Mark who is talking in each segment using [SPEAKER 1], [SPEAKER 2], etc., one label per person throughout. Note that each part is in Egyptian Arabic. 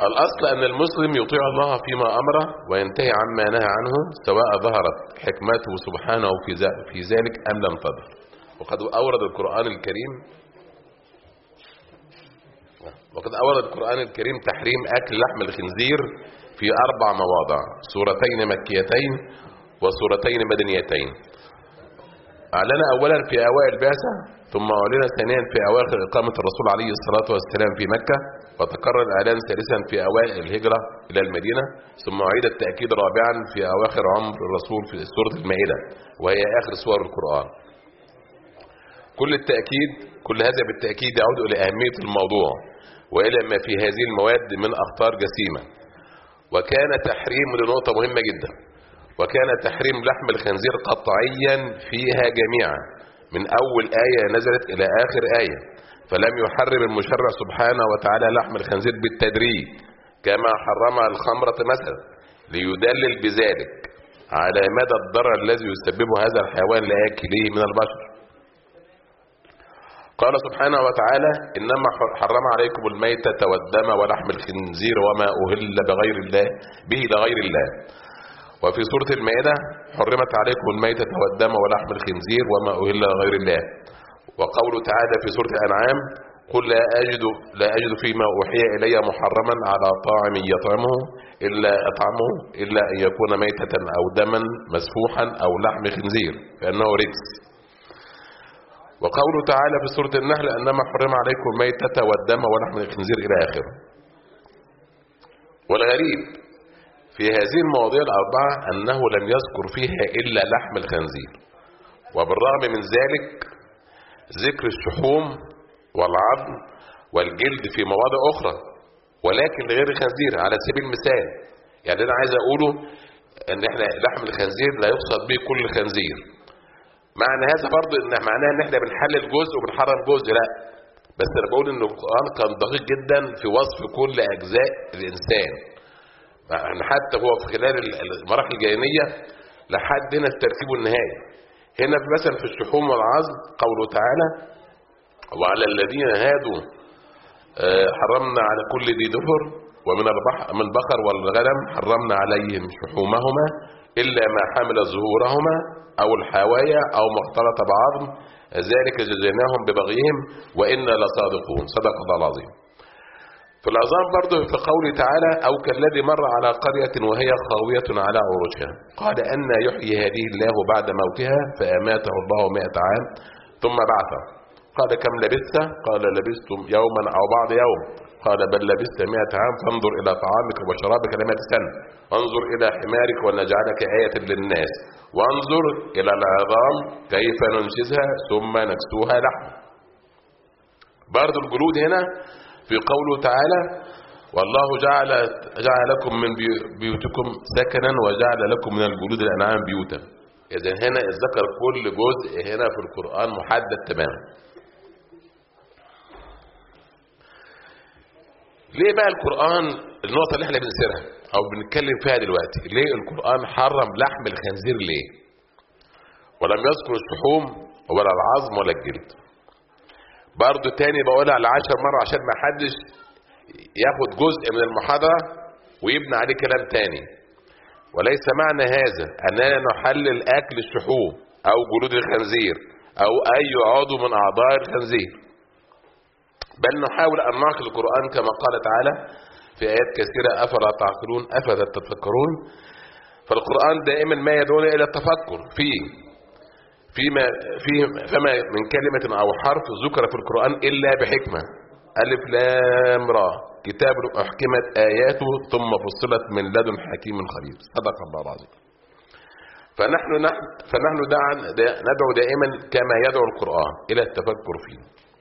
[SPEAKER 1] الأصل أن المسلم يطيع الله فيما أمره وينتهي عما نهى عنه سواء ظهرت حكمته سبحانه في ذا- في ذلك أم لم تظهر وقد أورد القرآن الكريم وقد أورد القرآن الكريم تحريم أكل لحم الخنزير في أربع مواضع سورتين مكيتين وسورتين مدنيتين أعلن أولا في أوائل البعثة ثم أعلن ثانيا في أواخر إقامة الرسول عليه الصلاة والسلام في مكة وتكرر الإعلان ثالثا في أوائل الهجرة إلى المدينة ثم أعيد التأكيد رابعا في أواخر عمر الرسول في سورة المائدة وهي آخر سور القرآن كل التأكيد كل هذا بالتأكيد يعود إلى أهمية الموضوع وإلى ما في هذه المواد من أخطار جسيمة وكان تحريم لنقطة مهمة جدا وكان تحريم لحم الخنزير قطعيا فيها جميعا من أول آية نزلت إلى آخر آية فلم يحرم المشرع سبحانه وتعالى لحم الخنزير بالتدريج كما حرم الخمرة مثلا ليدلل بذلك على مدى الضرر الذي يسببه هذا الحيوان لآكليه من البشر قال سبحانه وتعالى إنما حرم عليكم الميتة والدم ولحم الخنزير وما أهل بغير الله به لغير الله وفي سورة المائدة حرمت عليكم الميتة والدم ولحم الخنزير وما أهل لغير الله وقوله تعالى في سورة الأنعام قل لا أجد لا أجد فيما أوحي إلي محرما على طاعم يطعمه إلا أطعمه إلا أن يكون ميتة أو دما مسفوحا أو لحم خنزير فإنه رجس وقوله تعالى في سورة النحل أنما حرم عليكم الميتة والدم ولحم الخنزير إلى آخره والغريب في هذه المواضيع الأربعة أنه لم يذكر فيها إلا لحم الخنزير وبالرغم من ذلك ذكر الشحوم والعظم والجلد في مواضع أخرى ولكن غير الخنزير على سبيل المثال يعني أنا عايز أقوله أن إحنا لحم الخنزير لا يقصد به كل خنزير معنى هذا برضه ان معناه ان احنا بنحلل جزء وبنحرم جزء لا بس انا بقول ان القران كان دقيق جدا في وصف كل اجزاء الانسان يعني حتى هو في خلال المراحل الجاهليه لحد هنا في ترتيبه النهائي هنا في مثلا في الشحوم والعظم قوله تعالى وعلى الذين هادوا آه، حرمنا على كل ذي دفر ومن البحر من البقر والغنم حرمنا عليهم شحومهما الا ما حمل ظهورهما او الحوايا او ما اختلط بعظم ذلك جزيناهم ببغيهم وانا لصادقون صدق الله العظيم في العظام برضه في قوله تعالى او كالذي مر على قريه وهي خاويه على عروشها قال ان يحيي هذه الله بعد موتها فاماته الله مائة عام ثم بعثه قال كم لبثت قال لبثتم يوما او بعض يوم قال بل لبثت مائة عام فانظر الى طعامك وشرابك لما تسن انظر الى حمارك ولنجعلك آية للناس وانظر الى العظام كيف ننشزها ثم نكسوها لحم برضو الجلود هنا في قوله تعالى والله جعل جعل لكم من بيو- بيوتكم سكنا وجعل لكم من الجلود الانعام بيوتا اذا هنا ذكر كل جزء هنا في القران محدد تماما ليه بقى القرآن النقطة اللي احنا بنسيرها أو بنتكلم فيها دلوقتي ليه القرآن حرم لحم الخنزير ليه ولم يذكر الشحوم ولا العظم ولا الجلد برضو تاني بقولها لعشر مرة عشان ما حدش ياخد جزء من المحاضرة ويبني عليه كلام تاني وليس معنى هذا أننا نحلل أكل الشحوم أو جلود الخنزير أو أي عضو من أعضاء الخنزير بل نحاول أن نعقل القرآن كما قال تعالى في آيات كثيرة أفلا تعقلون أفلا تتفكرون فالقرآن دائما ما يدعونا إلى التفكر فيه فيما فيه فما من كلمة أو حرف ذكر في القرآن إلا بحكمة ألف لام را كتاب أحكمت آياته ثم فصلت من لدن حكيم خبير صدق الله العظيم فنحن نحن فنحن دعا ندعو دائما كما يدعو القرآن إلى التفكر فيه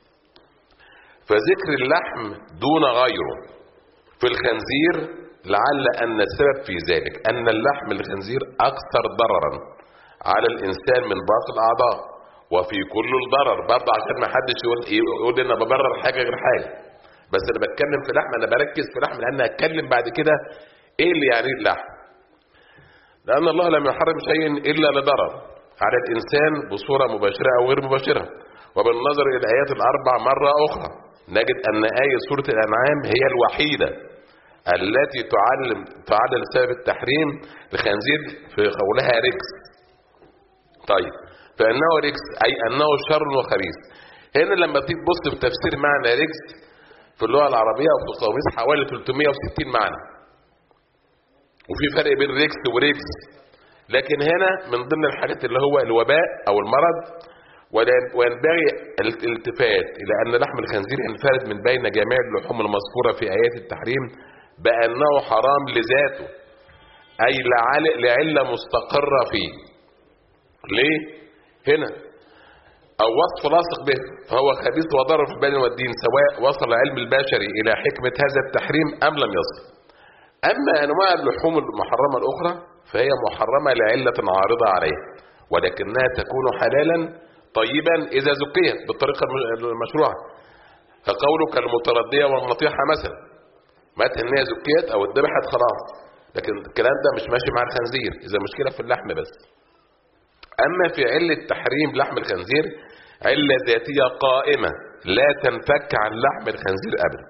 [SPEAKER 1] فذكر اللحم دون غيره في الخنزير لعل أن السبب في ذلك أن اللحم الخنزير أكثر ضررا على الإنسان من باقي الأعضاء وفي كل الضرر برضه عشان ما حدش يقول يقول انا ببرر حاجه غير حاجه بس انا بتكلم في لحم انا بركز في لحم لان هتكلم بعد كده ايه اللي يعني اللحم لان الله لم يحرم شيء الا لضرر على الانسان بصوره مباشره او غير مباشره وبالنظر الى الايات الاربع مره اخرى نجد ان ايه سوره الانعام هي الوحيده التي تعلم تعلل سبب التحريم الخنزير في قولها رجس طيب فانه رجس اي انه شر وخبيث هنا لما تيجي تبص في تفسير معنى رجس في اللغه العربيه وفي القواميس حوالي 360 معنى وفي فرق بين رجس ورجس لكن هنا من ضمن الحاجات اللي هو الوباء او المرض وينبغي الالتفات الى ان لحم الخنزير ينفرد من بين جميع اللحوم المذكوره في ايات التحريم بانه حرام لذاته اي لعله مستقره فيه ليه هنا او وصف لاصق به فهو خبيث وضرر في البدن والدين سواء وصل علم البشري الى حكمه هذا التحريم ام لم يصل اما انواع اللحوم المحرمه الاخرى فهي محرمه لعله عارضه عليها ولكنها تكون حلالا طيبا اذا زكيت بالطريقه المشروعه كقولك المترديه والنطيحه مثلا مات ان هي زكيت او اتذبحت خلاص لكن الكلام ده مش ماشي مع الخنزير اذا مشكله في اللحم بس اما في علة تحريم لحم الخنزير علة ذاتية قائمة لا تنفك عن لحم الخنزير ابدا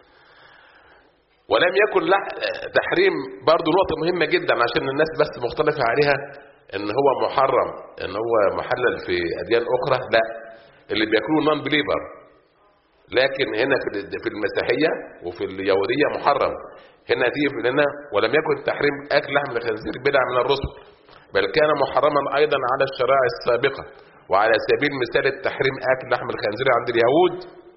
[SPEAKER 1] ولم يكن تحريم برضو نقطة مهمة جدا عشان الناس بس مختلفة عليها ان هو محرم ان هو محلل في اديان اخرى لا اللي بياكلوه نون بليفر لكن هنا في المسيحية وفي اليهودية محرم هنا تيجي لنا ولم يكن تحريم اكل لحم الخنزير بدعة من الرسل بل كان محرما ايضا على الشرائع السابقة وعلى سبيل مثال التحريم اكل لحم الخنزير عند اليهود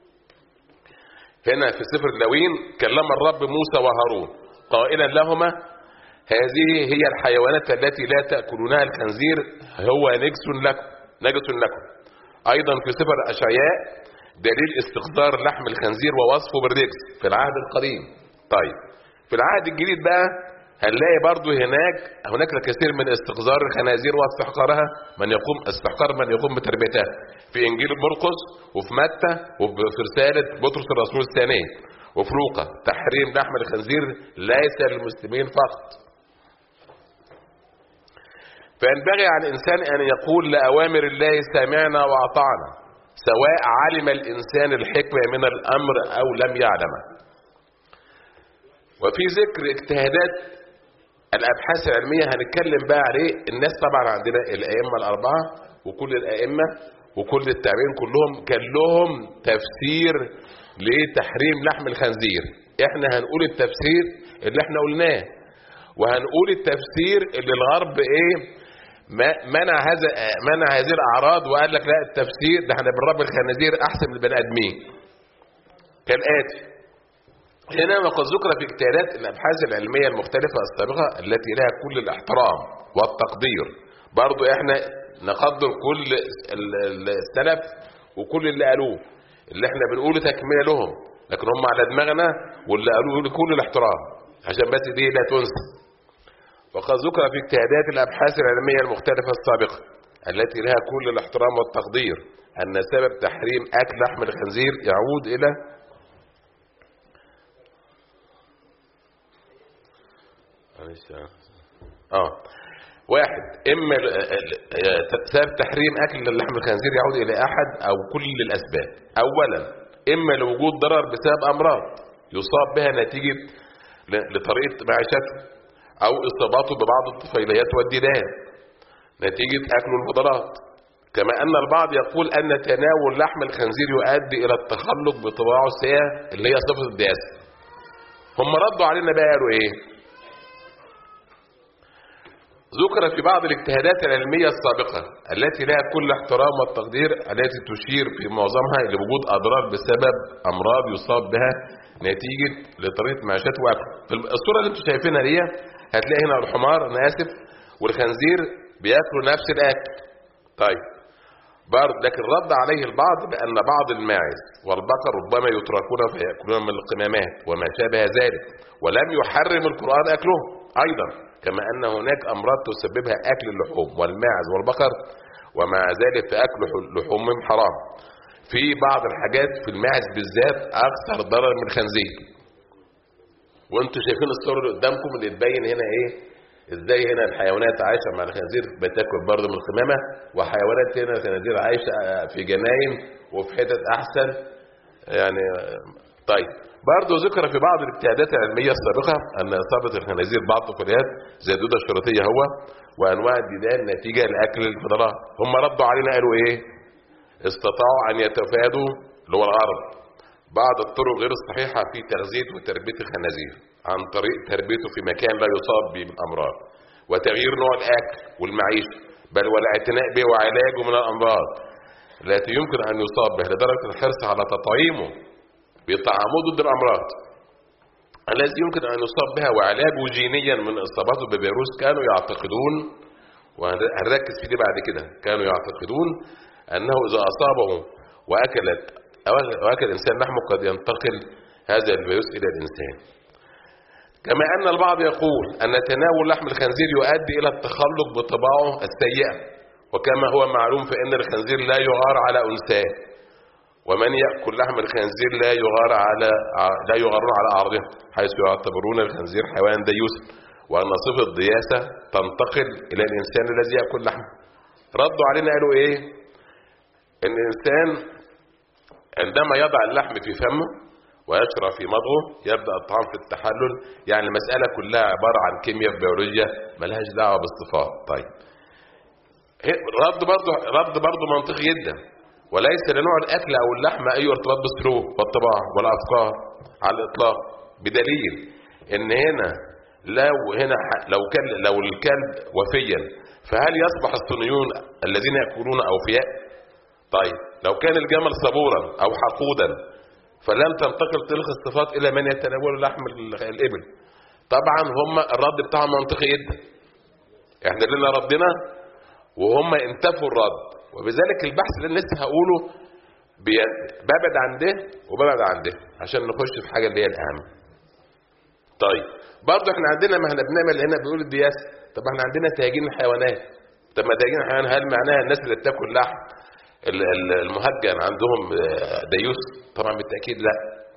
[SPEAKER 1] هنا في سفر اللوين كلم الرب موسى وهارون قائلا لهما هذه هي الحيوانات التي لا تأكلونها الخنزير هو نجس لكم نجس لكم ايضا في سفر اشعياء دليل استقدار لحم الخنزير ووصفه بالرجس في العهد القديم طيب في العهد الجديد بقى هنلاقي برضو هناك هناك الكثير من استقذار الخنازير واستحقارها من يقوم استحقار من يقوم بتربيتها في انجيل مرقس وفي متى وفي رساله بطرس الرسول الثانيه وفي لوقا تحريم لحم الخنزير ليس للمسلمين فقط فينبغي على الانسان ان يقول لاوامر الله سمعنا واطعنا سواء علم الانسان الحكمه من الامر او لم يعلمه وفي ذكر اجتهادات الابحاث العلميه هنتكلم بقى عليه الناس طبعا عندنا الائمه الاربعه وكل الائمه وكل التابعين كلهم كان لهم تفسير لتحريم لحم الخنزير احنا هنقول التفسير اللي احنا قلناه وهنقول التفسير اللي الغرب ايه منع هذا منع هذه الاعراض وقال لك لا التفسير ده احنا بنربي الخنازير احسن من البني ادمين كالاتي هنا وقد ذكر في اجتهادات الابحاث العلميه المختلفه السابقه التي لها كل الاحترام والتقدير برضو احنا نقدر كل السلف وكل اللي قالوه اللي احنا بنقوله تكمله لهم لكن هم على دماغنا واللي قالوه كل الاحترام عشان بس دي لا تنسى وقد ذكر في اجتهادات الابحاث العلميه المختلفه السابقه التي لها كل الاحترام والتقدير ان سبب تحريم اكل لحم الخنزير يعود الى اه واحد اما سبب تحريم اكل اللحم الخنزير يعود الى احد او كل الاسباب اولا اما لوجود ضرر بسبب امراض يصاب بها نتيجه لطريقه معيشته او اصاباته ببعض الطفيليات والديدان نتيجه اكل الفضلات كما ان البعض يقول ان تناول لحم الخنزير يؤدي الى التخلق بطباعه السيئه اللي هي صفه الدياسه هم ردوا علينا بقى قالوا ايه ذكر في بعض الاجتهادات العلمية السابقة التي لها كل احترام والتقدير التي تشير في معظمها لوجود أضرار بسبب أمراض يصاب بها نتيجة لطريقة معيشته وأكله الصورة اللي انتم شايفينها دي هتلاقي هنا الحمار أنا آسف والخنزير بياكلوا نفس الأكل طيب برضه لكن رد عليه البعض بأن بعض الماعز والبقر ربما يتركون فيأكلون من القمامات وما شابه ذلك ولم يحرم القرآن أكلهم أيضا كما أن هناك أمراض تسببها أكل اللحوم والماعز والبقر ومع ذلك فأكل لحومهم حرام في بعض الحاجات في الماعز بالذات أكثر ضرر من الخنزير وانتم شايفين الصورة اللي قدامكم اللي تبين هنا ايه ازاي هنا الحيوانات عايشة مع الخنازير بتاكل برضه من القمامة وحيوانات هنا الخنازير عايشة في جناين وفي حتت أحسن يعني طيب برضه ذكر في بعض الاجتهادات العلمية السابقة أن إصابة الخنازير بعض الطفيليات زي الدودة الشريطية هو وأنواع الديدان نتيجة لأكل الفضلات هم ردوا علينا قالوا إيه؟ استطاعوا أن يتفادوا اللي هو الغرب بعض الطرق غير الصحيحة في تغذية وتربية الخنازير عن طريق تربيته في مكان لا يصاب به بالأمراض وتغيير نوع الأكل والمعيشة بل والاعتناء به وعلاجه من الأمراض التي يمكن أن يصاب به لدرجة الحرص على تطعيمه بطعامه ضد الأمراض الذي يمكن أن يصاب بها وعلاجه جينيا من إصابته بفيروس كانوا يعتقدون وهنركز في دي بعد كده كانوا يعتقدون أنه إذا أصابه وأكلت أو أكل الإنسان لحمه قد ينتقل هذا الفيروس إلى الإنسان كما أن البعض يقول أن تناول لحم الخنزير يؤدي إلى التخلق بطباعه السيئة وكما هو معلوم فإن الخنزير لا يغار على أنثاه ومن يأكل لحم الخنزير لا يغار على لا يغارون على أعراضه حيث يعتبرون الخنزير حيوان ديوس وأن صفة الدياسة تنتقل إلى الإنسان الذي يأكل لحمه ردوا علينا قالوا إيه إن الإنسان عندما يضع اللحم في فمه ويشرب في مضغه يبدأ الطعام في التحلل يعني المسألة كلها عبارة عن كيمياء بيولوجيا ملهاش دعوة بالصفات طيب رد برضه رد برضه منطقي جدا وليس لنوع الاكل او اللحم اي ارتباط بالسلوك والطباع والافكار على الاطلاق بدليل ان هنا لو هنا لو كان لو الكلب وفيا فهل يصبح الصينيون الذين ياكلون اوفياء؟ طيب لو كان الجمل صبورا او حقودا فلن تنتقل تلك الصفات الى من يتناول لحم الابل طبعا هم الرد بتاعهم منطقي جدا احنا لنا ردنا وهم انتفوا الرد وبذلك البحث اللي لسه هقوله ببعد عن ده وببعد عن ده عشان نخش في حاجه اللي هي الاهم طيب برضه احنا عندنا ما احنا بنعمل هنا بيقول الدياس طب احنا عندنا تهاجين الحيوانات طب ما تهاجين الحيوان هل معناها الناس اللي بتاكل لحم المهجن عندهم ديوس طبعا بالتاكيد لا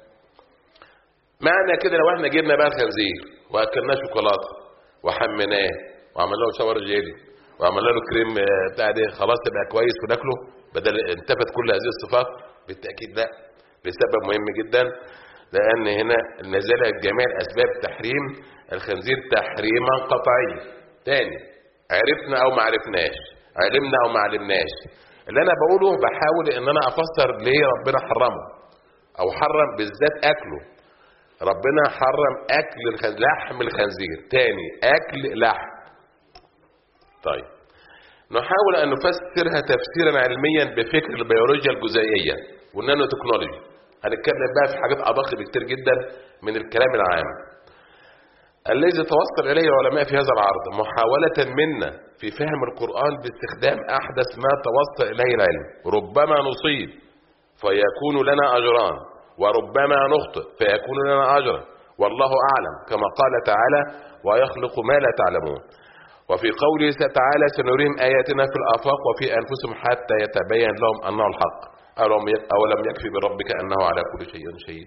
[SPEAKER 1] معنى كده لو احنا جبنا بقى الخنزير واكلناه شوكولاته وحميناه وعملنا له شاور جيلي وعملنا له كريم بتاع ده خلاص تبقى كويس وناكله بدل انتفت كل هذه الصفات بالتاكيد لا لسبب مهم جدا لان هنا نزل جميع اسباب تحريم الخنزير تحريما قطعيا تاني عرفنا او ما عرفناش علمنا او ما علمناش اللي انا بقوله بحاول ان انا افسر ليه ربنا حرمه او حرم بالذات اكله ربنا حرم اكل الخنزير لحم الخنزير تاني اكل لحم طيب نحاول ان نفسرها تفسيرا علميا بفكر البيولوجيا الجزيئيه والنانو تكنولوجي هنتكلم بقى في حاجات ادق بكتير جدا من الكلام العام الذي توصل اليه العلماء في هذا العرض محاوله منا في فهم القران باستخدام احدث ما توصل اليه العلم ربما نصيب فيكون لنا اجران وربما نخطئ فيكون لنا اجر والله اعلم كما قال تعالى ويخلق ما لا تعلمون وفي قوله تعالى سنريهم آياتنا في الآفاق وفي أنفسهم حتى يتبين لهم أنه الحق أولم يكفي بربك أنه على كل شيء شهيد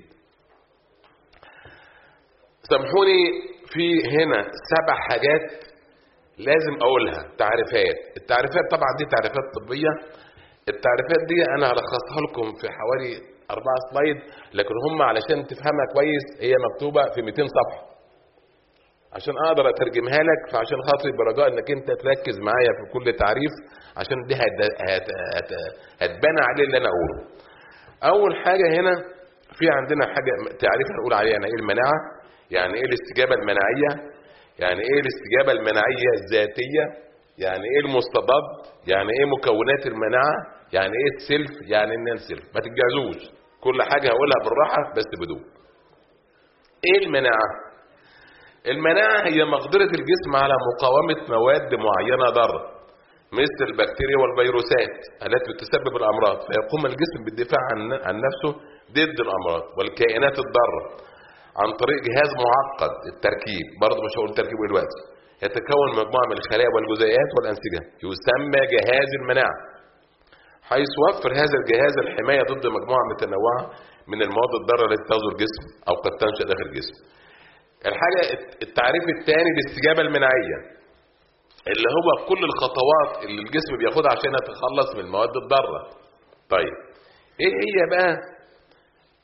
[SPEAKER 1] سامحوني في هنا سبع حاجات لازم أقولها تعريفات التعريفات طبعا دي تعريفات طبية التعريفات دي أنا هلخصها لكم في حوالي أربعة سلايد لكن هم علشان تفهمها كويس هي مكتوبة في 200 صفحة عشان اقدر اترجمها لك فعشان خاطري برجاء انك انت تركز معايا في كل تعريف عشان دي هت... هت... هت... هتبان عليه اللي انا اقوله اول حاجه هنا في عندنا حاجه تعريف هنقول عليها يعني ايه المناعه يعني ايه الاستجابه المناعيه يعني ايه الاستجابه المناعيه الذاتيه يعني ايه المستضد يعني ايه مكونات المناعه يعني ايه السلف يعني ايه السلف ما تتجازوش كل حاجه هقولها بالراحه بس بدون ايه المناعه المناعة هي مقدرة الجسم على مقاومة مواد معينة ضارة مثل البكتيريا والفيروسات التي تسبب الأمراض فيقوم الجسم بالدفاع عن نفسه ضد الأمراض والكائنات الضارة عن طريق جهاز معقد التركيب برضه مش هقول تركيبه دلوقتي يتكون مجموعة من الخلايا والجزيئات والأنسجة يسمى جهاز المناعة حيث يوفر هذا الجهاز الحماية ضد مجموعة متنوعة من المواد الضارة التي تغزو الجسم أو قد تنشأ داخل الجسم الحاجة التعريف الثاني الاستجابة المناعية اللي هو كل الخطوات اللي الجسم بياخدها عشان يتخلص من المواد الضارة طيب ايه هي بقى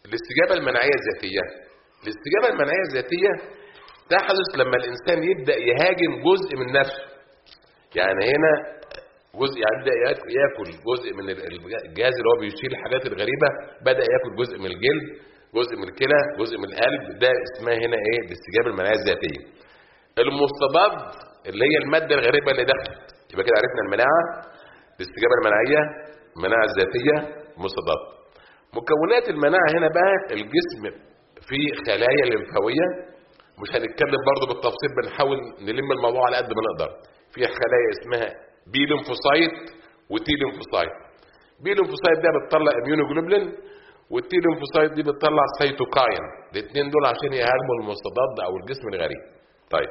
[SPEAKER 1] الاستجابة المناعية الذاتية الاستجابة المناعية الذاتية تحدث لما الإنسان يبدأ يهاجم جزء من نفسه يعني هنا جزء يبدأ ياكل جزء من الجهاز اللي هو بيشيل الحاجات الغريبة بدأ ياكل جزء من الجلد جزء من الكلى جزء من القلب ده اسمها هنا ايه الاستجابة المناعية الذاتية المستضاد اللي هي المادة الغريبة اللي دخلت يبقى كده عرفنا المناعة الاستجابة المناعية المناعة الذاتية مستضاد مكونات المناعة هنا بقى الجسم فيه خلايا لمفاوية مش هنتكلم برضه بالتفصيل بنحاول نلم الموضوع على قد ما نقدر في خلايا اسمها بي ليمفوسايت وتي ليمفوسايت بي ليمفوسايت ده بتطلع اميونوجلوبولين والتي ليمفوسايت دي بتطلع سيتوكاين الاثنين دول عشان يهاجموا المستضد او الجسم الغريب طيب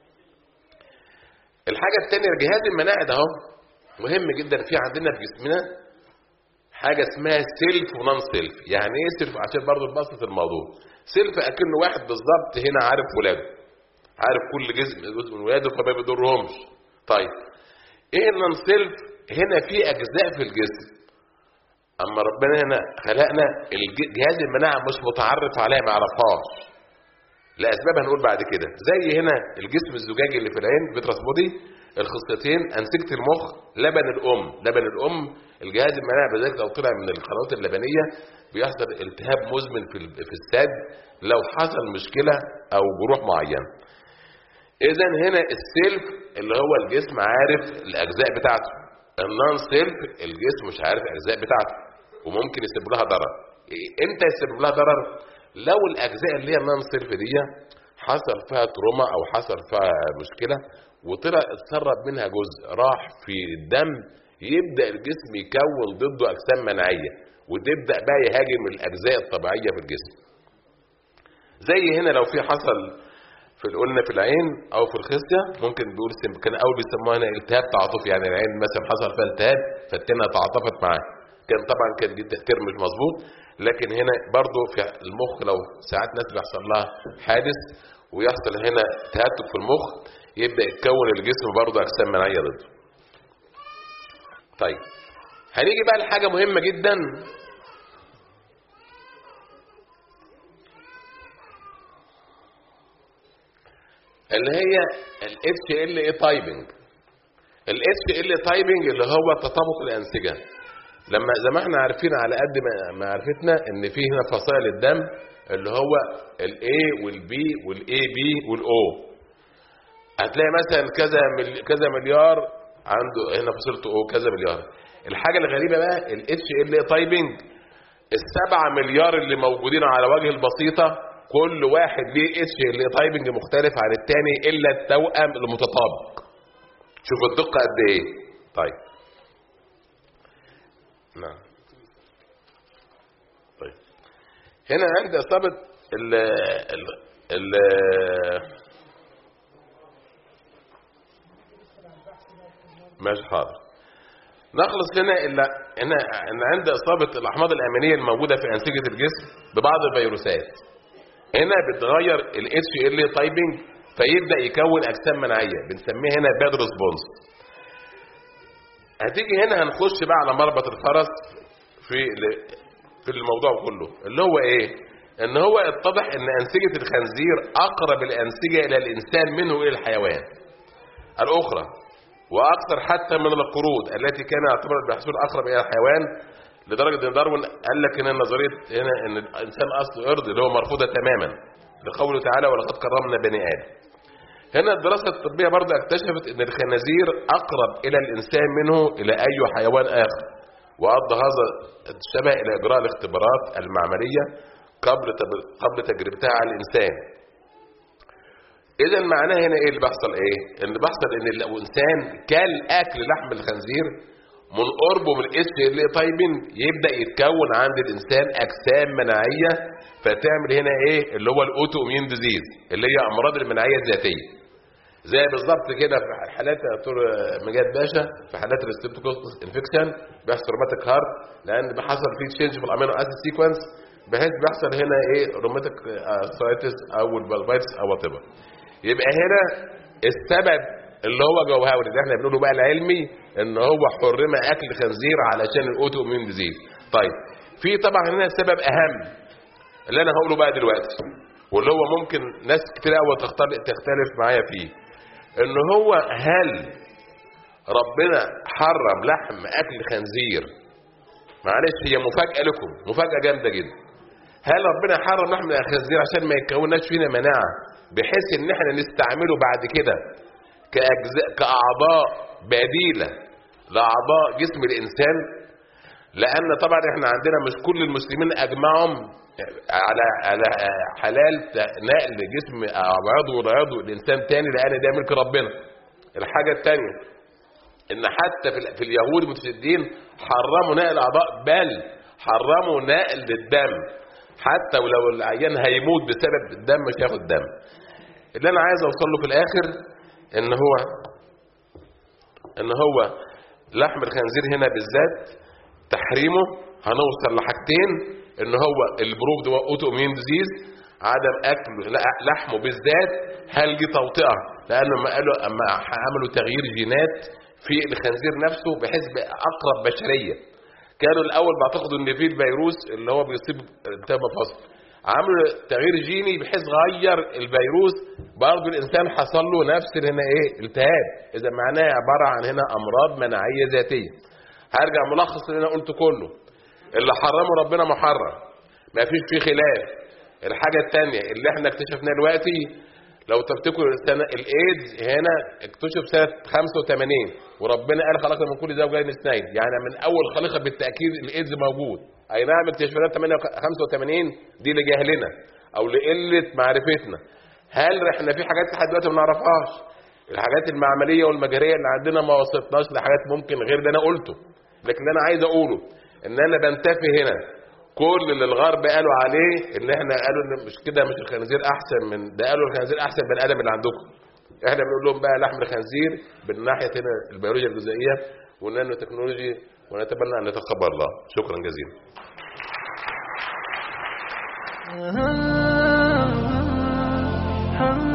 [SPEAKER 1] الحاجه الثانيه الجهاز المناعي ده اهو مهم جدا في عندنا في جسمنا حاجه اسمها سيلف ونون سيلف يعني ايه سيلف عشان برضه نبسط الموضوع سيلف اكنه واحد بالظبط هنا عارف ولاده عارف كل جزء جزء من ولاده فما بيضرهمش طيب ايه النون سيلف هنا في اجزاء في الجسم اما ربنا هنا خلقنا جهاز المناعه مش متعرف عليها ما يعرفهاش لاسباب هنقول بعد كده زي هنا الجسم الزجاجي اللي في العين فيتراس بودي الخصيتين انسجه المخ لبن الام لبن الام الجهاز المناعي بذلك لو طلع من القنوات اللبنيه بيحصل التهاب مزمن في في الثدي لو حصل مشكله او جروح معينه اذا هنا السيلف اللي هو الجسم عارف الاجزاء بتاعته النون سيلف الجسم مش عارف الاجزاء بتاعته وممكن يسبب لها ضرر امتى يسبب لها ضرر لو الاجزاء اللي هي النون سيلف دي حصل فيها تروما او حصل فيها مشكله وطلع اتسرب منها جزء راح في الدم يبدا الجسم يكون ضده اجسام مناعيه وتبدا بقى يهاجم الاجزاء الطبيعيه في الجسم زي هنا لو في حصل في قلنا في العين او في الخصيه ممكن بيقول كان اول بيسموها هنا التهاب تعاطفي يعني العين مثلا حصل فيها التهاب فالتنه تعاطفت معاه كان طبعا كان دي تفكير مش مظبوط لكن هنا برضو في المخ لو ساعات ناس بيحصل لها حادث ويحصل هنا تهتك في المخ يبدا يتكون الجسم برضه اجسام مناعيه ضده. طيب هنيجي بقى لحاجه مهمه جدا اللي هي ال HLA تايبنج ال HLA تايبنج اللي هو تطابق الانسجه لما زي ما احنا عارفين على قد ما معرفتنا ان في هنا فصائل الدم اللي هو الاي والبي والاي بي والاو هتلاقي مثلا كذا مل... كذا مليار عنده هنا فصيلته او كذا مليار الحاجه الغريبه بقى الاتش ال تايبنج السبعة مليار اللي موجودين على وجه البسيطة كل واحد ليه اتش ال تايبنج مختلف عن الثاني الا التوأم المتطابق شوف الدقة قد ايه طيب نعم طيب هنا عند اصابة ال ال ال ماشي حاضر نخلص هنا الا هنا ان عند اصابه الاحماض الامينيه الموجوده في انسجه الجسم ببعض الفيروسات هنا بتغير الاتش ال تايبنج فيبدا يكون اجسام مناعيه بنسميه هنا باد ريسبونس هتيجي هنا هنخش بقى على مربط الفرس في في الموضوع كله اللي هو ايه ان هو اتضح ان انسجه الخنزير اقرب الانسجه الى الانسان منه الى الحيوان الاخرى واكثر حتى من القرود التي كان يعتبر المحصول اقرب الى الحيوان لدرجه ان داروين قال لك ان نظريه هنا ان الانسان اصله قرد اللي هو مرفوضه تماما لقوله تعالى ولقد كرمنا بني ادم هنا الدراسه الطبيه برضه اكتشفت ان الخنازير اقرب الى الانسان منه الى اي حيوان اخر وادى هذا الشبه الى اجراء الاختبارات المعمليه قبل قبل تجربتها على الانسان اذا معناه هنا ايه اللي بيحصل ايه ان بيحصل ان الانسان كل اكل لحم الخنزير من قربه من الاتش ال تايبنج يبدا يتكون عند الانسان اجسام مناعيه فتعمل هنا ايه اللي هو الاوتو اميون ديزيز اللي هي امراض المناعيه الذاتيه زي بالظبط كده في حالات يا دكتور مجاد باشا في حالات الستريبتوكوكس انفكشن بيحصل روماتيك هارت لان بيحصل فيه تشينج في الامينو اسيد سيكونس بحيث بيحصل هنا ايه روماتيك ارثرايتس او البالبايتس او وات يبقى هنا السبب اللي هو جوهري اللي احنا بنقوله بقى العلمي ان هو حرم اكل خنزير علشان الاوتو اميون ديزيز طيب في طبعا هنا سبب اهم اللي انا هقوله بقى دلوقتي واللي هو ممكن ناس كتير قوي تختلف معايا فيه ان هو هل ربنا حرم لحم اكل خنزير معلش هي مفاجاه لكم مفاجاه جامده جدا هل ربنا حرم لحم الخنزير عشان ما يكوناش فينا مناعه بحيث ان احنا نستعمله بعد كده كأجزاء كاعضاء بديله لاعضاء جسم الانسان لان طبعا احنا عندنا مش كل المسلمين اجمعهم على على حلال نقل جسم او عضو لعضو الانسان تاني لان ده ملك ربنا الحاجه الثانيه ان حتى في, في اليهود المتشددين حرموا نقل الاعضاء بل حرموا نقل الدم حتى ولو العيان هيموت بسبب الدم مش هياخد دم اللي انا عايز اوصل له في الاخر ان هو ان هو لحم الخنزير هنا بالذات تحريمه هنوصل لحاجتين ان هو البروف ده اوتو امين ديزيز عدم اكل لحمه بالذات هل دي توطئه لانه ما قالوا اما عملوا تغيير جينات في الخنزير نفسه بحيث اقرب بشريه كانوا الاول بعتقدوا ان في الفيروس اللي هو بيصيب التهاب مفاصل عملوا تغيير جيني بحيث غير الفيروس برضه الانسان حصل له نفس هنا ايه التهاب اذا معناه عباره عن هنا امراض مناعيه ذاتيه هرجع ملخص اللي انا قلته كله اللي حرمه ربنا محرم ما فيش فيه خلاف الحاجه الثانيه اللي احنا اكتشفناه دلوقتي لو تفتكروا السنة الايدز هنا اكتشف سنة 85 وربنا قال خلقنا من كل زوجين اثنين يعني من اول خليقة بالتأكيد الايدز موجود اي نعم اكتشفناه 85 دي لجهلنا او لقلة معرفتنا هل احنا في حاجات لحد دلوقتي ما نعرفهاش الحاجات المعملية والمجارية اللي عندنا ما وصلتناش لحاجات ممكن غير اللي انا قلته لكن اللي انا عايز اقوله ان انا بنتفي هنا كل اللي الغرب قالوا عليه ان احنا قالوا ان مش كده مش الخنازير احسن من ده قالوا الخنازير احسن من الادم اللي عندكم احنا بنقول لهم بقى لحم الخنزير بالناحيه هنا البيولوجيا الجزيئيه والنانو تكنولوجي ونتمنى ان نتقبل الله شكرا جزيلا